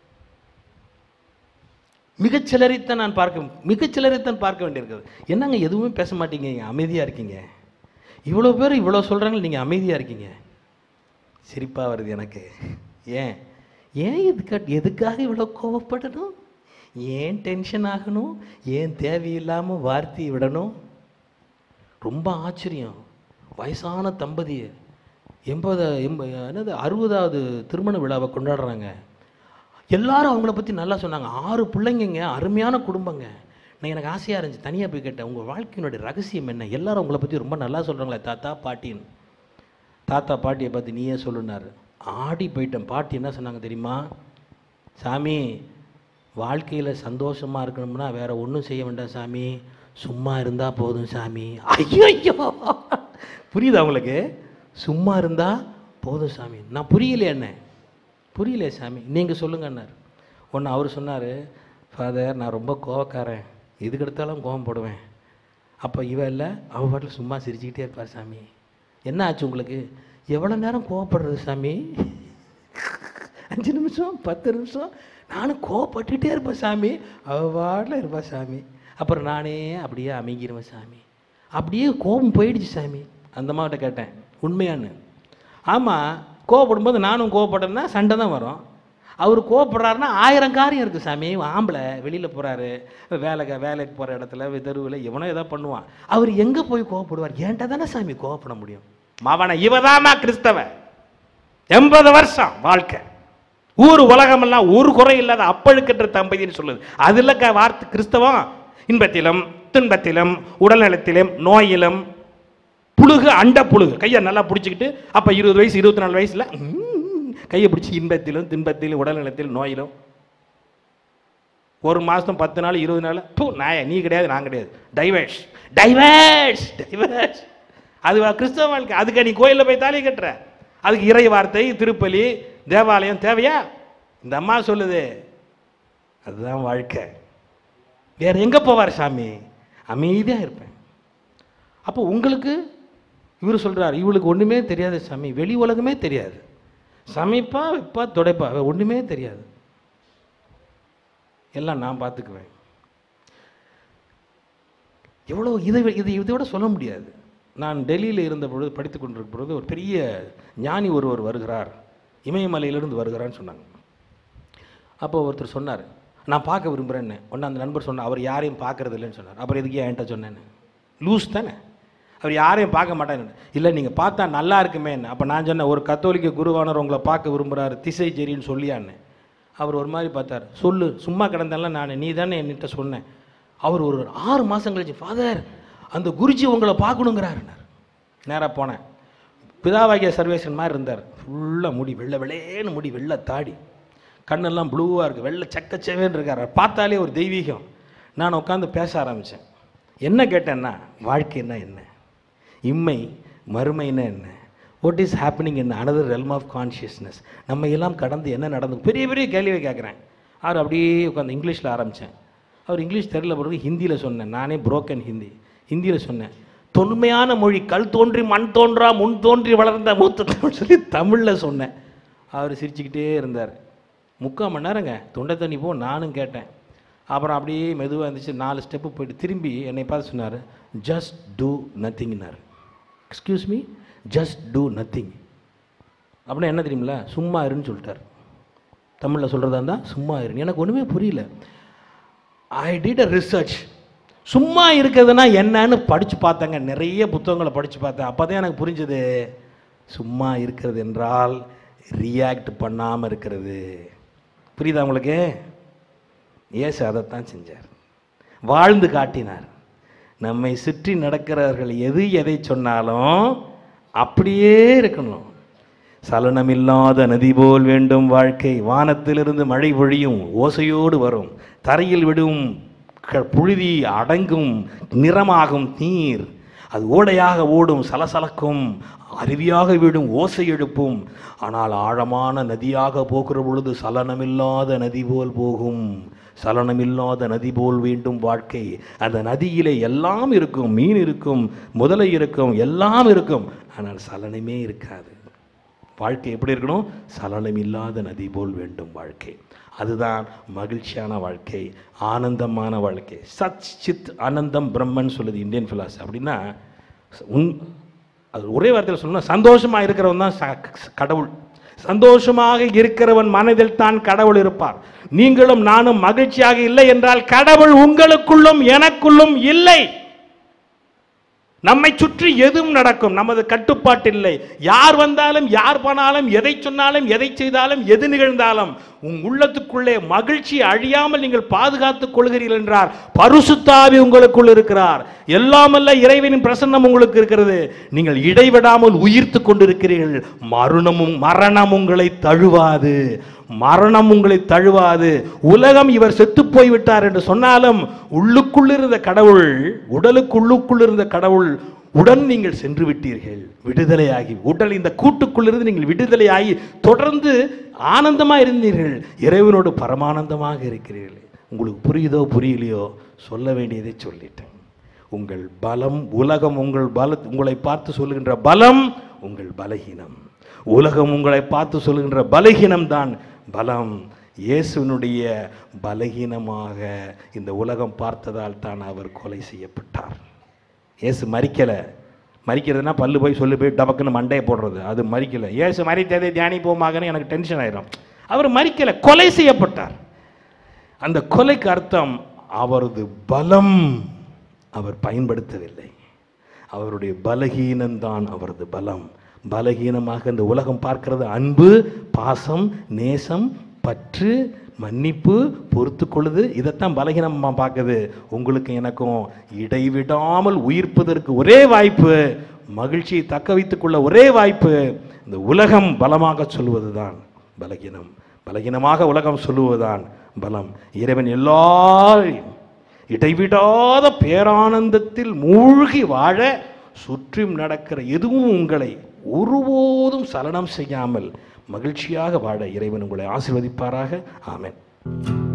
மிகச்சிலரைத்தான் நான் பார்க்க மிகச்சிலரைத்தான் பார்க்க வேண்டியிருக்குது என்னங்க எதுவுமே பேச மாட்டீங்க அமைதியாக இருக்கீங்க இவ்வளோ பேர் இவ்வளோ சொல்கிறாங்க நீங்கள் அமைதியாக இருக்கீங்க சிரிப்பாக வருது எனக்கு ஏன் ஏன் எதுக்கா எதுக்காக இவ்வளோ கோவப்படணும் ஏன் டென்ஷன் ஆகணும் ஏன் தேவையில்லாமல் வார்த்தை விடணும் ரொம்ப ஆச்சரியம் வயசான தம்பதி எண்பது எண்ப என்னது அறுபதாவது திருமண விழாவை கொண்டாடுறாங்க எல்லாரும் அவங்கள பற்றி நல்லா சொன்னாங்க ஆறு பிள்ளைங்கங்க அருமையான குடும்பங்க நான் எனக்கு ஆசையாக இருந்துச்சு தனியாக போய் கேட்டேன் உங்கள் வாழ்க்கையினுடைய ரகசியம் என்ன எல்லாரும் உங்களை பற்றி ரொம்ப நல்லா சொல்கிறாங்களே தாத்தா பாட்டின்னு தாத்தா பாட்டியை பார்த்து நீயே சொல்லுனாரு ஆடி போயிட்டேன் பாட்டி என்ன சொன்னாங்க தெரியுமா சாமி வாழ்க்கையில் சந்தோஷமாக இருக்கணும்னா வேற ஒன்றும் செய்ய வேண்டாம் சாமி சும்மா இருந்தால் போதும் சாமி ஐயோ புரியுதா உங்களுக்கு சும்மா இருந்தால் போதும் சாமி நான் புரியல என்ன புரியல சாமி நீங்கள் சொல்லுங்கன்னார் ஒன்று அவர் சொன்னார் ஃபாதர் நான் ரொம்ப கோவக்காரன் எதுக்கு எடுத்தாலும் கோவம் போடுவேன் அப்போ இவ இல்லை அவ பாட்டில் சும்மா சிரிச்சுக்கிட்டே இருப்பார் சாமி என்ன ஆச்சு உங்களுக்கு எவ்வளோ நேரம் கோவப்படுறது சாமி அஞ்சு நிமிஷம் பத்து நிமிஷம் நானும் கோவப்பட்டுட்டே இருப்பேன் சாமி அவ பாட்டில் இருப்பா சாமி அப்புறம் நானே அப்படியே அமைங்கிருவேன் சாமி அப்படியே கோபம் போயிடுச்சு சாமி அந்த மாவட்ட கேட்டேன் உண்மையான்னு ஆமாம் கோவப்படும்போது நானும் கோவப்பட்டேன்னா சண்டை தான் வரும் அவர் கோவப்படுறாருன்னா ஆயிரம் காரியம் இருக்குது சாமி ஆம்பளை வெளியில் போகிறாரு வேலைக்கு வேலைக்கு போகிற இடத்துல தெருவில் எவனோ ஏதோ பண்ணுவான் அவர் எங்கே போய் கோவப்படுவார் ஏன்ட்ட தானே சாமி கோவப்பட முடியும் மவனை இவதானா கிறிஸ்தவ எண்பது வருஷம் வாழ்க்கை ஊர் உலகமெல்லாம் ஒரு குறை இல்லாத அப்பழுக்கற்ற தம்பதின்னு சொல்லுது அதில் க வார்த்தை கிறிஸ்தவம் இன்பத்திலும் துன்பத்திலும் உடல்நலத்திலும் நோயிலும் புழுகு அண்ட புழுகு கையை நல்லா பிடிச்சிக்கிட்டு அப்போ இருபது வயசு இருபத்தி நாலு வயசில் கையை பிடிச்சி இன்பத்திலும் துன்பத்திலும் உடல்நலத்திலும் நோயிலும் ஒரு மாதம் பத்து நாள் இருபது நாள் பூ நாய நீ கிடையாது நான் கிடையாது டைவர்ஸ் டைவர்ஸ் டைவர்ஸ் அது வா- கிறிஸ்தவ வாழ்க்கை அதுக்கு நீ கோயிலில் போய் தாலி கட்டுற அதுக்கு இறை வார்த்தை திருப்பலி தேவாலயம் தேவையா இந்த அம்மா சொல்லுது அதுதான் வாழ்க்கை வேற எங்கே போவார் சாமி அமைதியாக இருப்பேன் அப்போ உங்களுக்கு இவர் சொல்றார் இவளுக்கு ஒன்றுமே தெரியாது சாமி வெளி உலகமே தெரியாது சமைப்பா வைப்பா துடைப்பா அவ ஒன்றுமே தெரியாது எல்லாம் நான் பார்த்துக்குவேன் எவ்வளோ இதை வி- இது இதை விட சொல்ல முடியாது நான் டெல்லியில் இருந்த பொழுது படித்து கொண்டிருக்கும் பொழுது ஒரு பெரிய ஞானி ஒருவர் வருகிறார் இமயமலையிலிருந்து வருகிறான்னு சொன்னாங்க அப்போ ஒருத்தர் சொன்னார் நான் பார்க்க விரும்புகிறேன்னு ஒன்று அந்த நண்பர் சொன்னார் அவர் யாரையும் பார்க்கறது இல்லைன்னு சொன்னார் அப்புறம் எதுக்கு என்கிட்ட சொன்னேன்னு லூஸ் தானே அவர் யாரையும் பார்க்க மாட்டேன்னு இல்லை நீங்கள் பார்த்தா நல்லா இருக்குமேன்னு அப்போ நான் சொன்னேன் ஒரு கத்தோலிக்க குருவானவர் உங்களை பார்க்க விரும்புகிறாரு திசை சரின்னு சொல்லியான்னு அவர் ஒரு மாதிரி பார்த்தார் சொல்லு சும்மா கிடந்தால நான் நீ தானே என்கிட்ட சொன்னேன் அவர் ஒரு ஆறு மாதம் கழிச்சு ஃபாதர் அந்த குருஜி உங்களை பார்க்கணுங்கிறாருன்னார் நேராக போனேன் பிதாவாகிய சர்வேசன் மாதிரி இருந்தார் ஃபுல்லாக முடி வெள்ளை வெள்ளேன்னு முடி வெள்ளை தாடி கண்ணெல்லாம் ப்ளூவாக இருக்குது வெள்ளை சக்கச்சேவேன்னு இருக்கார் அவர் பார்த்தாலே ஒரு தெய்வீகம் நான் உட்காந்து பேச ஆரம்பித்தேன் என்ன கேட்டேன்னா வாழ்க்கைன்னா என்ன இம்மை மறுமைன்னா என்ன what is happening in another realm of consciousness நம்ம எல்லாம் கடந்து என்ன நடந்து பெரிய பெரிய கேள்வியை கேட்குறேன் அவர் அப்படியே உட்காந்து இங்கிலீஷில் ஆரம்பித்தேன் அவர் இங்கிலீஷ் தெரியல பிறகு ஹிந்தியில் சொன்னேன் நானே புரோக்கன் ஹிந்தி ஹிந்தியில் சொன்னேன் தொன்மையான மொழி கல் தோன்றி மண் தோன்றா முன் தோன்றி வளர்ந்த மூத்த தமிழ் சொல்லி தமிழில் சொன்னேன் அவர் சிரிச்சுக்கிட்டே இருந்தார் முக்கால் மணி நேரங்க தொண்டை தண்ணி போ நானும் கேட்டேன் அப்புறம் அப்படியே மெதுவாக இருந்துச்சு நாலு ஸ்டெப்பு போயிட்டு திரும்பி என்னை பார்த்து சொன்னார் ஜஸ்ட் டூ நத்திங்னார் excuse me just do nothing அப்படின்னா என்ன தெரியுமில்ல சும்மா இருன்னு சொல்லிட்டார் தமிழில் சொல்கிறதா இருந்தால் சும்மா இரு எனக்கு ஒன்றுமே புரியல ஐ டிட் அ ரிசர்ச் சும்மா இருக்கிறதுனா என்னன்னு படித்து பார்த்தேங்க நிறைய புத்தகங்களை படித்து பார்த்தேன் அப்போ தான் எனக்கு புரிஞ்சுது சும்மா இருக்கிறது என்றால் ரியாக்ட் பண்ணாமல் இருக்கிறது புரியுதா உங்களுக்கு ஏசு அதைத்தான் செஞ்சார் வாழ்ந்து காட்டினார் நம்மை சுற்றி நடக்கிறவர்கள் எது எதை சொன்னாலும் அப்படியே இருக்கணும் சலனமில்லாத நதி போல் வேண்டும் வாழ்க்கை வானத்திலிருந்து மழை பொழியும் ஓசையோடு வரும் தரையில் விடும் க- புழுதி அடங்கும் நிறமாகும் நீர் அது ஓடையாக ஓடும் சலசலக்கும் அருவியாக விடும் ஓசை எழுப்பும் ஆனால் ஆழமான நதியாக போகிற பொழுது சலனமில்லாத நதி போல் போகும் சலனமில்லாத நதி போல் வேண்டும் வாழ்க்கை அந்த நதியிலே எல்லாம் இருக்கும் மீன் இருக்கும் முதலை இருக்கும் எல்லாம் இருக்கும் ஆனால் சலனமே இருக்காது வாழ்க்கை எப்படி இருக்கணும் சலனம் இல்லாத நதி போல் வேண்டும் வாழ்க்கை அதுதான் மகிழ்ச்சியான வாழ்க்கை ஆனந்தமான வாழ்க்கை சத் சித் ஆனந்தம் பிரம்மன் சொல்லுது இந்தியன் ஃபிலாசபி அப்படின்னா உன் அது ஒரே வார்த்தையில் சொல்லணும் சந்தோஷமாக இருக்கிறவன் தான் ச- கடவுள் சந்தோஷமாக இருக்கிறவன் மனதில் தான் கடவுள் இருப்பார் நீங்களும் நானும் மகிழ்ச்சியாக இல்லை என்றால் கடவுள் உங்களுக்குள்ளும் எனக்குள்ளும் இல்லை நம்மை சுற்றி எதுவும் நடக்கும் நமது கட்டுப்பாட்டு இல்லை யார் வந்தாலும் யார் போனாலும் எதை சொன்னாலும் எதை செய்தாலும் எது நிகழ்ந்தாலும் உன் உள்ளத்துக்குள்ளே மகிழ்ச்சி அழியாமல் நீங்கள் பாதுகாத்துக் கொள்கிறீர்கள் என்றார் பரிசுத்தாவி உங்களுக்குள் இருக்கிறார் எல்லாமல்ல இறைவனின் பிரசன்னம் உங்களுக்கு இருக்கிறது நீங்கள் இடைவிடாமல் உயிர்த்து கொண்டிருக்கிறீர்கள் மரணமும் மரணம் உங்களை தழுவாது மரணம் உங்களை தழுவாது உலகம் இவர் செத்து போய் விட்டார் என்று சொன்னாலும் உள்ளுக்குள் இருந்த கடவுள் உடலுக்குள்ளுக்குள் இருந்த கடவுள் உடன் நீங்கள் சென்று விட்டீர்கள் விடுதலையாகி உடல் இந்த கூட்டுக்குள்ளிருந்து நீங்கள் விடுதலையாகி தொடர்ந்து ஆனந்தமாக இருந்தீர்கள் இறைவனோடு பரமானந்தமாக இருக்கிறீர்கள் உங்களுக்கு புரியுதோ புரியலையோ சொல்ல வேண்டியதை சொல்லிட்டேன் உங்கள் பலம் உலகம் உங்கள் பல உங்களை பார்த்து சொல்லுகின்ற பலம் உங்கள் பலகீனம் உலகம் உங்களை பார்த்து சொல்லுகின்ற பலகீனம் தான் பலம் இயேசுவினுடைய பலகீனமாக இந்த உலகம் பார்த்ததால் தான் அவர் கொலை செய்யப்பட்டார் இயேசு மறிக்கலை மறிக்கிறதுனா பல்லு போய் சொல்லி போய் டபக்குன்னு மண்டையை போடுறது அது மறிக்கலை இயேசு மறித்ததை தியானிப்போமாகன்னு எனக்கு டென்ஷன் ஆயிரும் அவர் மறிக்கலை கொலை செய்யப்பட்டார் அந்த கொலைக்கு அர்த்தம் அவரது பலம் அவர் பயன்படுத்தவில்லை அவருடைய பலகீனம்தான் அவரது பலம் பலகீனமாக இந்த உலகம் பார்க்கிறது அன்பு பாசம் நேசம் பற்று மன்னிப்பு பொறுத்து கொள்ளுது இதைத்தான் பலகீனமாக பார்க்குது உங்களுக்கு எனக்கும் இடைவிடாமல் உயிர்ப்பதற்கு ஒரே வாய்ப்பு மகிழ்ச்சியை தக்க வைத்துக்கொள்ள ஒரே வாய்ப்பு இந்த உலகம் பலமாக சொல்வதுதான் பலகீனம் பலகீனமாக உலகம் சொல்லுவதுதான் பலம் இறைவன் எல்லாரையும் இடைவிடாத பேரானந்தத்தில் மூழ்கி வாழ சுற்றும் நடக்கிற எதுவும் உங்களை ஒருபோதும் சலனம் செய்யாமல் மகிழ்ச்சியாக வாழ இறைவன் உங்களை ஆசீர்வதிப்பாராக ஆமென்